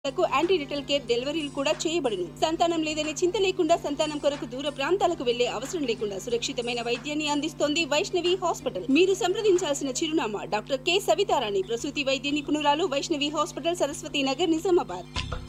లకు యాంటీరిటల్ కేర్ డెలివరీలు కూడా చేయబడును సంతానం లేదనే చింత లేకుండా సంతానం కొరకు దూర ప్రాంతాలకు వెళ్లే అవసరం లేకుండా సురక్షితమైన వైద్యాన్ని అందిస్తోంది వైష్ణవి హాస్పిటల్ మీరు సంప్రదించాల్సిన చిరునామా డాక్టర్ కె సవితారాణి ప్రసూతి వైద్య నిపుణురాలు వైష్ణవి హాస్పిటల్ సరస్వతి నగర్ నిజామాబాద్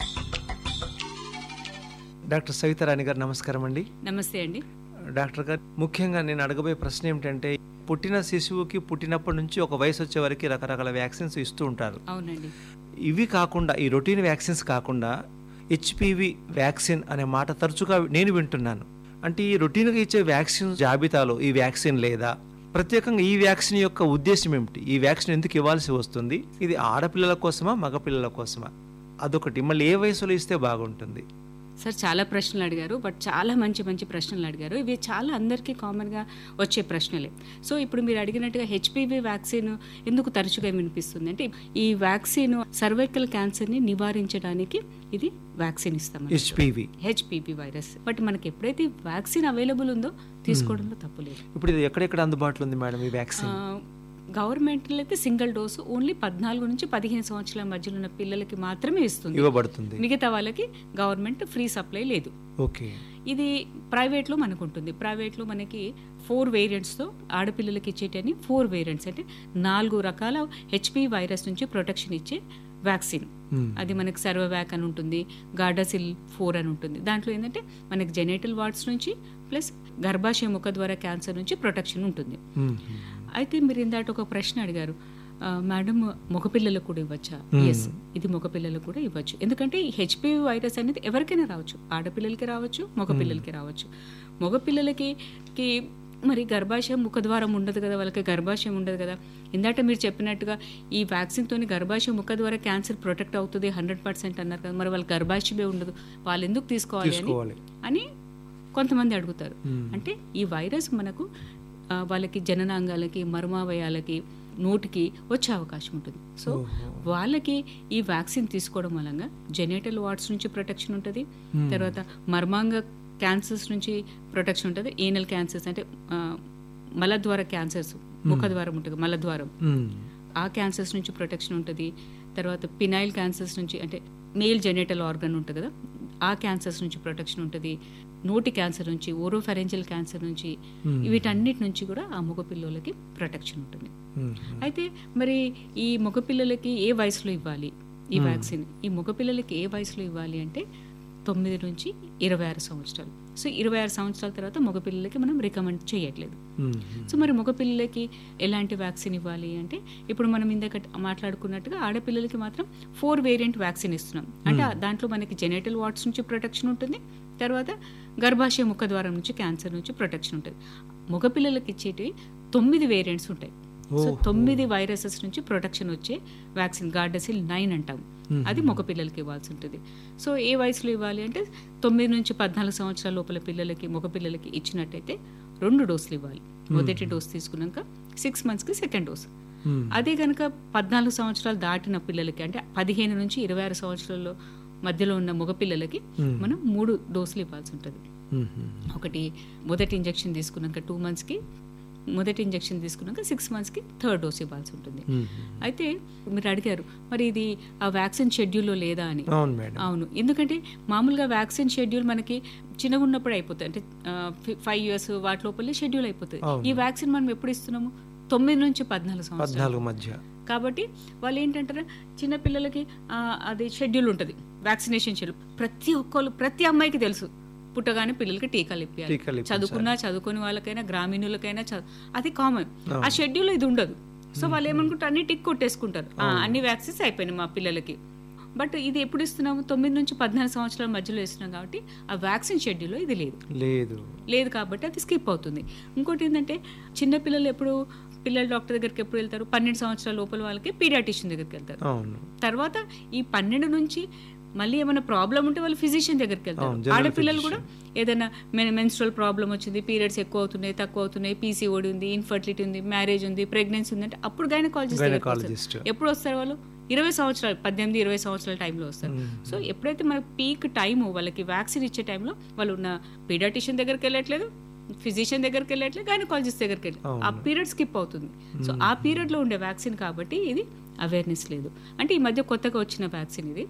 డాక్టర్ సవితారాణి గారు నమస్కారం అండి నమస్తే అండి డాక్టర్ గారు ముఖ్యంగా నేను అడగబోయే ప్రశ్న ఏమిటంటే పుట్టిన శిశువుకి పుట్టినప్పటి నుంచి ఒక వయసు వచ్చే వరకు రకరకాల వ్యాక్సిన్స్ ఇస్తూ ఉంటారు అవునండి ఇవి కాకుండా ఈ రొటీన్ వ్యాక్సిన్స్ కాకుండా హెచ్పివి వ్యాక్సిన్ అనే మాట తరచుగా నేను వింటున్నాను అంటే ఈ రొటీన్గా ఇచ్చే వ్యాక్సిన్ జాబితాలో ఈ వ్యాక్సిన్ లేదా ప్రత్యేకంగా ఈ వ్యాక్సిన్ యొక్క ఉద్దేశం ఏమిటి ఈ వ్యాక్సిన్ ఎందుకు ఇవ్వాల్సి వస్తుంది ఇది ఆడపిల్లల కోసమా మగపిల్లల కోసమా అదొకటి మళ్ళీ ఏ వయసులో ఇస్తే బాగుంటుంది సార్ చాలా ప్రశ్నలు అడిగారు బట్ చాలా మంచి మంచి ప్రశ్నలు అడిగారు ఇవి చాలా అందరికీ కామన్గా వచ్చే ప్రశ్నలే సో ఇప్పుడు మీరు అడిగినట్టుగా హెచ్పివి వ్యాక్సిన్ ఎందుకు తరచుగా వినిపిస్తుంది అంటే ఈ వ్యాక్సిన్ సర్వైకల్ క్యాన్సర్ని నివారించడానికి ఇది వ్యాక్సిన్ ఇస్తాం హెచ్పివి హెచ్పివి వైరస్ బట్ మనకి ఎప్పుడైతే వ్యాక్సిన్ అవైలబుల్ ఉందో తీసుకోవడంలో తప్పు లేదు ఇప్పుడు ఇది ఎక్కడెక్కడ అందుబాటులో ఉంది మేడం ఈ వ్యాక్సిన్ గవర్నమెంట్లో అయితే సింగిల్ డోసు ఓన్లీ పద్నాలుగు నుంచి పదిహేను సంవత్సరాల మధ్యలో ఉన్న పిల్లలకి మాత్రమే ఇస్తుంది ఇవ్వబడుతుంది మిగతా వాళ్ళకి గవర్నమెంట్ ఫ్రీ సప్లై లేదు ఓకే ఇది ప్రైవేట్లో మనకు ఉంటుంది ప్రైవేట్లో మనకి ఫోర్ వేరియంట్స్తో ఆడపిల్లలకి ఇచ్చేటని ఫోర్ వేరియంట్స్ అంటే నాలుగు రకాల హెచ్పి వైరస్ నుంచి ప్రొటెక్షన్ ఇచ్చే వ్యాక్సిన్ Hmm. అది మనకి సర్వవ్యాక్ అని ఉంటుంది గార్డాసిల్ ఫోర్ అని ఉంటుంది దాంట్లో ఏంటంటే మనకి జెనేటల్ వార్డ్స్ నుంచి ప్లస్ గర్భాశయ ముఖ ద్వారా క్యాన్సర్ నుంచి ప్రొటెక్షన్ ఉంటుంది మ్మ్. అయితే మీరు ఇందాక ఒక ప్రశ్న అడిగారు ఆ, మేడం మగపిల్లలకు కూడా ఇవ్వచ్చా ఎస్ ఇది మగపిల్లలకు కూడా ఇవ్వచ్చు ఎందుకంటే ఈ హెచ్పివి వైరస్ అనేది ఎవరికైనా రావచ్చు ఆడపిల్లలకి రావచ్చు మగపిల్లలకి రావచ్చు మగపిల్లలకి కి మరి గర్భాశయం ముఖద్వారం ఉండదు కదా వాళ్ళకి గర్భాశయం ఉండదు కదా ఇందాక మీరు చెప్పినట్టుగా ఈ వ్యాక్సిన్తోని గర్భాశయం ముఖ ద్వారా క్యాన్సర్ ప్రొటెక్ట్ అవుతుంది హండ్రెడ్ పర్సెంట్ అన్నారు కదా మరి వాళ్ళకి గర్భాశయమే ఉండదు వాళ్ళు ఎందుకు తీసుకోవాలి అని తీసుకోవాలి అని కొంతమంది అడుగుతారు మ్మ్. అంటే ఈ వైరస్ మనకు ఆ, వాళ్ళకి జననాంగాలకి మర్మావయాలకి నోటికి వచ్చే అవకాశం ఉంటుంది సో వాళ్ళకి ఈ వ్యాక్సిన్ తీసుకోవడం వలన జెనేటల్ వార్డ్స్ నుంచి ప్రొటెక్షన్ ఉంటుంది తర్వాత మర్మాంగ క్యాన్సర్స్ నుంచి ప్రొటెక్షన్ ఉంటుంది ఏనల్ క్యాన్సర్స్ అంటే ఆ, మలద్వార క్యాన్సర్స్ ముఖద్వారం ఉంటుంది మలద్వారం మ్మ్. ఆ క్యాన్సర్స్ నుంచి ప్రొటెక్షన్ ఉంటుంది తర్వాత పినైల్ క్యాన్సర్స్ నుంచి అంటే మేల్ జెనేటల్ ఆర్గన్ ఉంటుంది కదా ఆ క్యాన్సర్స్ నుంచి ప్రొటెక్షన్ ఉంటుంది నోటి క్యాన్సర్ నుంచి ఓరోఫెరెంజల్ క్యాన్సర్ నుంచి వీటన్నిటి నుంచి కూడా ఆ మగపిల్లలకి ప్రొటెక్షన్ ఉంటుంది మ్మ్. అయితే మరి ఈ మగపిల్లలకి ఏ వయసులో ఇవ్వాలి ఈ వ్యాక్సిన్ ఈ మగపిల్లలకి ఏ వయసులో ఇవ్వాలి అంటే తొమ్మిది నుంచి ఇరవై ఆరు సంవత్సరాలు సో ఇరవై ఆరు సంవత్సరాల తర్వాత మగపిల్లలకి మనం రికమెండ్ చేయట్లేదు మ్మ్. సో మరి మగపిల్లలకి ఎలాంటి వ్యాక్సిన్ ఇవ్వాలి అంటే ఇప్పుడు మనం ఇందాక మాట్లాడుకున్నట్టుగా ఆడపిల్లలకి మాత్రం ఫోర్ వేరియంట్ వ్యాక్సిన్ ఇస్తున్నాం అంటే ఆ దాంట్లో మనకి జెనేటల్ వార్డ్స్ నుంచి ప్రొటెక్షన్ ఉంటుంది తర్వాత గర్భాశయ ముఖద్వారం నుంచి క్యాన్సర్ నుంచి ప్రొటెక్షన్ ఉంటుంది మగపిల్లలకి ఇచ్చేటివి తొమ్మిది వేరియంట్స్ ఉంటాయి సో తొమ్మిది వైరసెస్ నుంచి ప్రొటెక్షన్ వచ్చే వ్యాక్సిన్ గార్డసిల్ నైన్ అంటాం అది మగపిల్లలకి ఇవ్వాల్సి ఉంటుంది సో ఏ వయసులో ఇవ్వాలి అంటే తొమ్మిది నుంచి పద్నాలుగు సంవత్సరాల లోపల పిల్లలకి మగపిల్లలకి ఇచ్చినట్టయితే రెండు డోసులు ఇవ్వాలి మొదటి డోస్ తీసుకున్నాక సిక్స్ మంత్స్కి సెకండ్ డోస్ మ్మ్. అదే కనుక పద్నాలుగు సంవత్సరాలు దాటిన పిల్లలకి అంటే పదిహేను నుంచి ఇరవై ఆరు సంవత్సరాల్లో మధ్యలో ఉన్న మగపిల్లలకి మనం మూడు డోసులు ఇవ్వాల్సి ఉంటుంది మ్మ్. ఒకటి మొదటి ఇంజెక్షన్ తీసుకున్నాక టూ మంత్స్కి మొదటి ఇంజెక్షన్ తీసుకున్నాక సిక్స్ మంత్స్కి థర్డ్ డోస్ ఇవ్వాల్సి ఉంటుంది మ్మ్. అయితే మీరు అడిగారు మరి ఇది ఆ వ్యాక్సిన్ షెడ్యూల్లో లేదా అని అవును మేడం అవును ఎందుకంటే మామూలుగా వ్యాక్సిన్ షెడ్యూల్ మనకి చిన్నగా ఉన్నప్పుడు అయిపోతుంది అంటే ఫైవ్ ఇయర్స్ వాటి లోపలే షెడ్యూల్ అయిపోతుంది అవును. ఈ వ్యాక్సిన్ మనం ఎప్పుడు ఇస్తున్నాము తొమ్మిది నుంచి పద్నాలుగు సంవత్సరాలు పద్నాలుగు మధ్య కాబట్టి వాళ్ళు ఏంటంటారు చిన్న పిల్లలకి ఆ, అది షెడ్యూల్ ఉంటుంది వ్యాక్సినేషన్ షెడ్యూల్ ప్రతి ఒక్కళ్ళు ప్రతి అమ్మాయికి తెలుసు పుట్టగానే పిల్లలకి టీకాలు ఇప్పించాలి టీకాలు ఇప్పించాలి. చదువుకున్నా చదువుకుని వాళ్ళకైనా గ్రామీణులకైనా చదువు అది కామన్ ఆ షెడ్యూల్ ఇది ఉండదు సో వాళ్ళు ఏమనుకుంటారు అన్ని టిక్ కొట్టేసుకుంటారు ఆ, అన్ని వ్యాక్సిన్స్ అయిపోయినాయి మా పిల్లలకి బట్ ఇది ఎప్పుడు ఇస్తున్నాము తొమ్మిది నుంచి పద్నాలుగు సంవత్సరాల మధ్యలో ఇస్తున్నాం కాబట్టి ఆ వ్యాక్సిన్ షెడ్యూల్లో ఇది లేదు లేదు లేదు కాబట్టి అది స్కిప్ అవుతుంది ఇంకోటి ఏంటంటే చిన్న పిల్లలు ఎప్పుడు పిల్లల డాక్టర్ దగ్గరికి ఎప్పుడు వెళ్తారు పన్నెండు సంవత్సరాల లోపల వాళ్ళకి పీడియాటిషియన్ దగ్గరికి వెళ్తారు అవును తర్వాత ఈ పన్నెండు నుంచి మళ్ళీ ఏమైనా ప్రాబ్లం ఉంటే వాళ్ళు ఫిజిషియన్ దగ్గరికి వెళ్తారు అవును, general ఆడపిల్లలు కూడా ఏదైనా మెన్స్ట్రల్ ప్రాబ్లం వచ్చింది పీరియడ్స్ ఎక్కువ అవుతున్నాయి తక్కువ అవుతున్నాయి పీసీఓడి ఉంది ఇన్ఫర్టిలిటీ ఉంది మ్యారేజ్ ఉంది ప్రెగ్నెన్సీ ఉంది అంటే అప్పుడు గైనకాలజిస్ట్ Gynecologist. ఎప్పుడు వస్తారు వాళ్ళు ఇరవై సంవత్సరాలు పద్దెనిమిది ఇరవై సంవత్సరాల టైంలో వస్తారు సో ఎప్పుడైతే మన పీక్ టైం వాళ్ళకి వ్యాక్సిన్ ఇచ్చే టైంలో వాళ్ళు ఉన్న పీడియాటిషియన్ దగ్గరికి వెళ్ళట్లేదు ఫిజిషియన్ దగ్గరికి వెళ్ళట్లేదు గైనకాలజిస్ట్ దగ్గరికి వెళ్ళి ఆ పీరియడ్ స్కిప్ అవుతుంది సో ఆ పీరియడ్లో ఉండే వ్యాక్సిన్ కాబట్టి ఇది అవేర్నెస్ లేదు అంటే ఈ మధ్య కొత్తగా వచ్చిన వ్యాక్సిన్ ఇది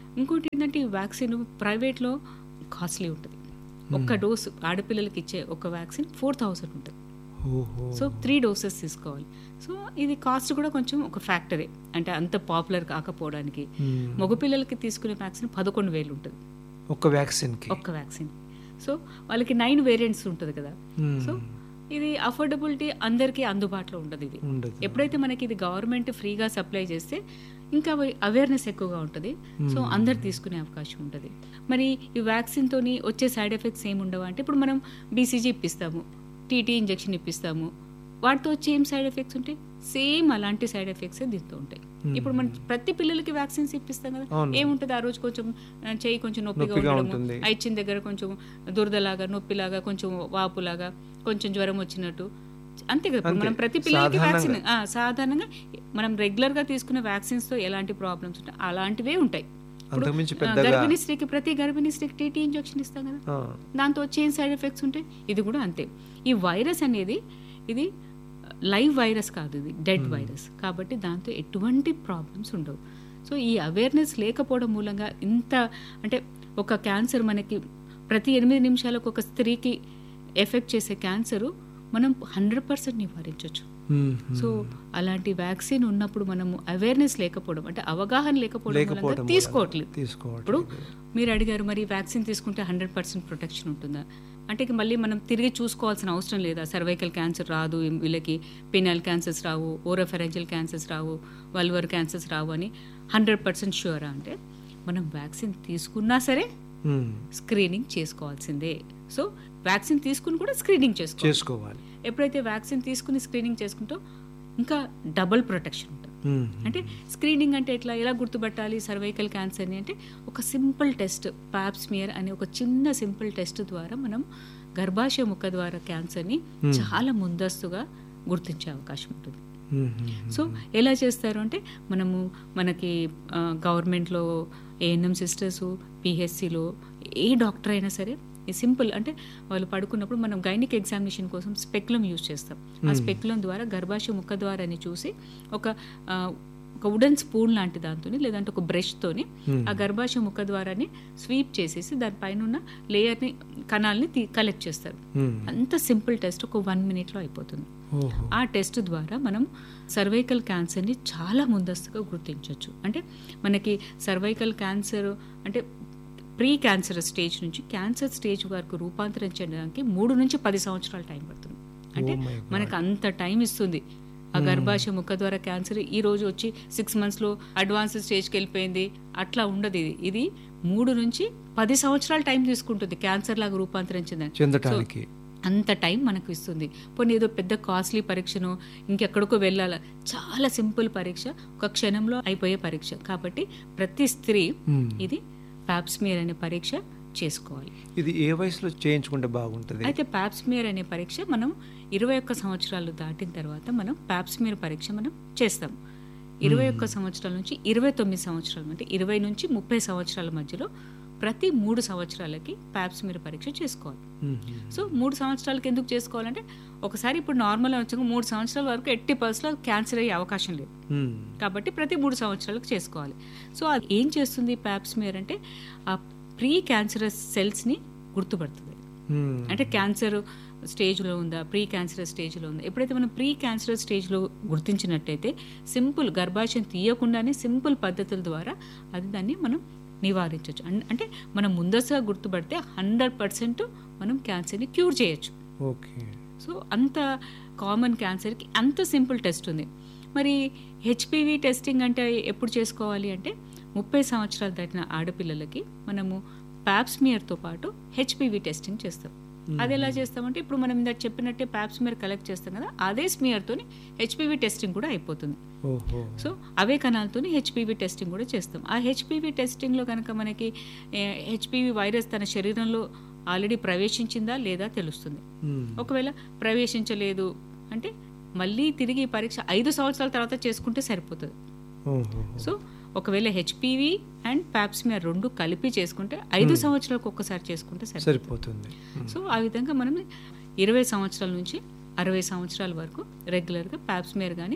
ఇంకోటి ఏంటంటే ఈ వ్యాక్సిన్ ప్రైవేట్లో కాస్ట్లీ ఉంటుంది ఒక్క డోసు ఆడపిల్లలకి ఇచ్చే ఒక వ్యాక్సిన్ ఫోర్ థౌసండ్ ఉంటుంది ఓహో సో త్రీ డోసెస్ తీసుకోవాలి సో ఇది కాస్ట్ కూడా కొంచెం ఒక ఫ్యాక్టరే అంటే అంత పాపులర్ కాకపోవడానికి మ్మ్. మగపిల్లలకి తీసుకునే వ్యాక్సిన్ పదకొండు వేలు ఉంటుంది ఒక్క వ్యాక్సిన్కి ఒక్క వ్యాక్సిన్ సో వాళ్ళకి నైన్ వేరియంట్స్ ఉంటుంది కదా మ్మ్. సో ఇది అఫోర్డబిలిటీ అందరికీ అందుబాటులో ఉండదు ఇది ఉండదు ఎప్పుడైతే మనకి ఇది గవర్నమెంట్ ఫ్రీగా సప్లై చేస్తే ఇంకా అవేర్నెస్ ఎక్కువగా ఉంటుంది సో అందరు తీసుకునే అవకాశం ఉంటుంది మరి ఈ వ్యాక్సిన్తోని వచ్చే సైడ్ ఎఫెక్ట్స్ ఏమి ఉండవు అంటే ఇప్పుడు మనం బీసీజీ ఇప్పిస్తాము టీటీ ఇంజెక్షన్ ఇప్పిస్తాము వాటితో వచ్చే ఏం సైడ్ ఎఫెక్ట్స్ ఉంటాయి సేమ్ అలాంటి సైడ్ ఎఫెక్ట్స్ దీంతో ఉంటాయి ఇప్పుడు మనం ప్రతి పిల్లలకి వ్యాక్సిన్స్ ఇప్పిస్తాం కదా అవును. ఏముంటుంది ఆ రోజు కొంచెం ఆ, చెయ్యి కొంచెం నొప్పిగా నొప్పిగా ఉండడము ఉంటుంది. ఆ ఇచ్చిన దగ్గర కొంచెం దురదలాగా నొప్పిలాగా కొంచెం వాపులాగా కొంచెం జ్వరం వచ్చినట్టు అంతే కదా ఇప్పుడు అంతే. మనం ప్రతి పిల్లలకి వ్యాక్సిన్ సాధారణంగా. ఆ, సాధారణంగా మనం రెగ్యులర్ గా తీసుకునే వ్యాక్సిన్స్ తో ఎలాంటి ప్రాబ్లమ్స్ ఉంటాయి అలాంటివే ఉంటాయి ఇప్పుడు, అంతకుమించి ఆ, పెద్దగా గర్భిణీ స్త్రీకి ప్రతి గర్భిణీ స్త్రీకి టీటీ ఇంజెక్షన్ ఇస్తాం కదా ఆ, దాంతో వచ్చే ఏం సైడ్ ఎఫెక్ట్స్ ఉంటాయి ఇది కూడా అంతే ఈ వైరస్ అనేది ఇది లైవ్ వైరస్ కాదు ఇది డెడ్ వైరస్ కాబట్టి దాంతో ఎటువంటి ప్రాబ్లమ్స్ ఉండవు సో ఈ అవేర్నెస్ లేకపోవడం మూలంగా ఇంత అంటే ఒక క్యాన్సర్ మనకి ప్రతి ఎనిమిది నిమిషాలకు ఒక స్త్రీకి ఎఫెక్ట్ చేసే క్యాన్సరు మనం హండ్రెడ్ పర్సెంట్ నివారించవచ్చు మ్మ్. సో అలాంటి వ్యాక్సిన్ ఉన్నప్పుడు మనము అవేర్నెస్ లేకపోవడం అంటే అవగాహన లేకపోవడం మూలంగా లేకపోవడం తీసుకోవట్లేదు ఇప్పుడు తీసుకోవట్లేదు మీరు అడిగారు మరి వ్యాక్సిన్ తీసుకుంటే హండ్రెడ్ పర్సెంట్ ప్రొటెక్షన్ ఉంటుందా అంటే ఇక మళ్ళీ మనం తిరిగి చూసుకోవాల్సిన అవసరం లేదా సర్వైకల్ క్యాన్సర్ రాదు వీళ్ళకి పినల్ క్యాన్సర్స్ రావు ఓరోఫెరెంజల్ క్యాన్సర్స్ రావు వల్వర్ క్యాన్సర్స్ రావు అని హండ్రెడ్ పర్సెంట్ షూరా అంటే మనం వ్యాక్సిన్ తీసుకున్నా సరే మ్మ్. స్క్రీనింగ్ చేసుకోవాల్సిందే సో వ్యాక్సిన్ తీసుకుని కూడా స్క్రీనింగ్ చేసుకోవాలి చేసుకోవాలి ఎప్పుడైతే వ్యాక్సిన్ తీసుకుని స్క్రీనింగ్ చేసుకుంటో ఇంకా డబుల్ ప్రొటెక్షన్ ఉంటుంది మ్మ్. అంటే స్క్రీనింగ్ అంటే ఎట్లా ఎలా గుర్తుపట్టాలి సర్వైకల్ క్యాన్సర్ని అంటే ఒక సింపుల్ టెస్ట్ పాప్స్మియర్ అనే ఒక చిన్న సింపుల్ టెస్ట్ ద్వారా మనం గర్భాశయ ముఖ ద్వారా క్యాన్సర్ని చాలా ముందస్తుగా గుర్తించే అవకాశం ఉంటుంది మ్మ్. సో ఎలా చేస్తారు అంటే మనము మనకి ఆ, గవర్నమెంట్లో ఏఎన్ఎం సిస్టర్స్ పిహెచ్సిలో ఏ డాక్టర్ అయినా సరే ఈ సింపుల్ అంటే వాళ్ళు పడుకున్నప్పుడు మనం గైనిక్ ఎగ్జామినేషన్ కోసం స్పెక్లం యూజ్ చేస్తాం ఆ స్పెక్లం ద్వారా గర్భాశయ ముఖ ద్వారాన్ని చూసి ఒక ఆ, ఒక వుడెన్ స్పూన్ లాంటి దాంతోని లేదంటే ఒక బ్రష్తోని ఆ గర్భాశయ ముఖ ద్వారాన్ని స్వీప్ చేసేసి దానిపైన ఉన్న లేయర్ని కణాలని కలెక్ట్ చేస్తారు మ్మ్. అంత సింపుల్ టెస్ట్ ఒక వన్ మినిట్లో అయిపోతుంది ఓహో ఆ టెస్ట్ ద్వారా మనం సర్వైకల్ క్యాన్సర్ని చాలా ముందస్తుగా గుర్తించవచ్చు అంటే మనకి సర్వైకల్ క్యాన్సర్ అంటే ప్రీ క్యాన్సర్ స్టేజ్ నుంచి క్యాన్సర్ స్టేజ్ వరకు రూపాంతరం చెందడానికి మూడు నుంచి పది సంవత్సరాల టైం పడుతుంది అంటే my God. మనకు అంత టైం ఇస్తుంది ఆ గర్భాశయ ముఖ ద్వారా క్యాన్సర్ ఈ రోజు వచ్చి సిక్స్ మంత్స్ లో అడ్వాన్స్ స్టేజ్కి వెళ్ళిపోయింది అట్లా ఉండదు ఇది ఇది మూడు నుంచి పది సంవత్సరాల టైం తీసుకుంటుంది క్యాన్సర్ లాగా రూపాంతరం చెందడానికి చెందటానికి అంత టైం మనకు ఇస్తుంది పోనీ ఏదో పెద్ద కాస్ట్లీ పరీక్షను ఇంకెక్కడికో వెళ్ళాల చాలా సింపుల్ పరీక్ష ఒక క్షణంలో అయిపోయే పరీక్ష కాబట్టి ప్రతి స్త్రీ మ్మ్. ఇది పాప్స్మియర్ అనే పరీక్ష చేసుకోవాలి ఇది ఏ వయసులో చేయించుకుంటే బాగుంటుంది అయితే పాప్స్మియర్ అనే పరీక్ష మనం ఇరవై ఒక్క సంవత్సరాలు దాటిన తర్వాత మనం పాప్స్మియర్ పరీక్ష మనం చేస్తాం ఇరవై ఒక్క సంవత్సరాల నుంచి ఇరవై తొమ్మిది సంవత్సరాలు అంటే ఇరవై నుంచి ముప్పై సంవత్సరాల మధ్యలో ప్రతి మూడు సంవత్సరాలకి పాప్స్మియర్ పరీక్ష చేసుకోవాలి మ్మ్. సో మూడు సంవత్సరాలకి ఎందుకు చేసుకోవాలంటే ఒకసారి ఇప్పుడు నార్మల్ వచ్చాక మూడు సంవత్సరాల వరకు ఎట్టి పర్సెంట్ క్యాన్సర్ అయ్యే అవకాశం లేదు మ్మ్. కాబట్టి ప్రతి మూడు సంవత్సరాలకు చేసుకోవాలి సో అది ఏం చేస్తుంది ప్యాప్స్మియర్ అంటే ఆ ప్రీ క్యాన్సరస్ సెల్స్ని గుర్తుపడుతుంది మ్మ్. అంటే క్యాన్సర్ స్టేజ్లో ఉందా ప్రీ క్యాన్సర్ స్టేజ్లో ఉందా ఎప్పుడైతే మనం ప్రీ క్యాన్సర్ స్టేజ్లో గుర్తించినట్టయితే సింపుల్ గర్భాశయం తీయకుండానే సింపుల్ పద్ధతుల ద్వారా అది దాన్ని మనం నివారించవచ్చు అంటే మనం ముందస్తుగా గుర్తుపడితే హండ్రెడ్ పర్సెంట్ మనం క్యాన్సర్ని క్యూర్ చేయొచ్చు ఓకే సో అంత కామన్ క్యాన్సర్కి అంత సింపుల్ టెస్ట్ ఉంది మరి హెచ్పివి టెస్టింగ్ అంటే ఎప్పుడు చేసుకోవాలి అంటే ముప్పై సంవత్సరాలు దాటిన ఆడపిల్లలకి మనము ప్యాప్స్మియర్తో పాటు హెచ్పివి టెస్టింగ్ చేస్తాం అది ఎలా చేస్తామంటే ఇప్పుడు మనం ఇందాక చెప్పినట్టే ప్యాప్స్మియర్ కలెక్ట్ చేస్తాం కదా అదే స్మియర్తోని హెచ్పివి టెస్టింగ్ కూడా అయిపోతుంది ఓహో సో అవే కణాలతోని హెచ్పివి టెస్టింగ్ కూడా చేస్తాం ఆ హెచ్పివి టెస్టింగ్లో కనుక మనకి హెచ్పివి వైరస్ తన శరీరంలో ఆల్రెడీ ప్రవేశించిందా లేదా తెలుస్తుంది మ్మ్. ఒకవేళ ప్రవేశించలేదు అంటే మళ్ళీ తిరిగి ఈ పరీక్ష ఐదు సంవత్సరాల తర్వాత చేసుకుంటే సరిపోతుంది ఓహో సో ఒకవేళ హెచ్పివి అండ్ ప్యాప్స్మియర్ రెండు కలిపి చేసుకుంటే ఐదు సంవత్సరాలకు ఒక్కసారి చేసుకుంటే సరిపోతుంది సరిపోతుంది సో ఆ విధంగా మనం ఇరవై సంవత్సరాల నుంచి అరవై సంవత్సరాల వరకు రెగ్యులర్గా ప్యాప్స్మియర్ కానీ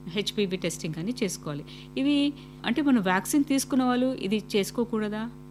హెచ్పివి టెస్టింగ్ అని చేసుకోవాలి ఇవి అంటే మనం వ్యాక్సిన్ తీసుకున్న వాళ్ళు ఇది చేసుకోకూడదా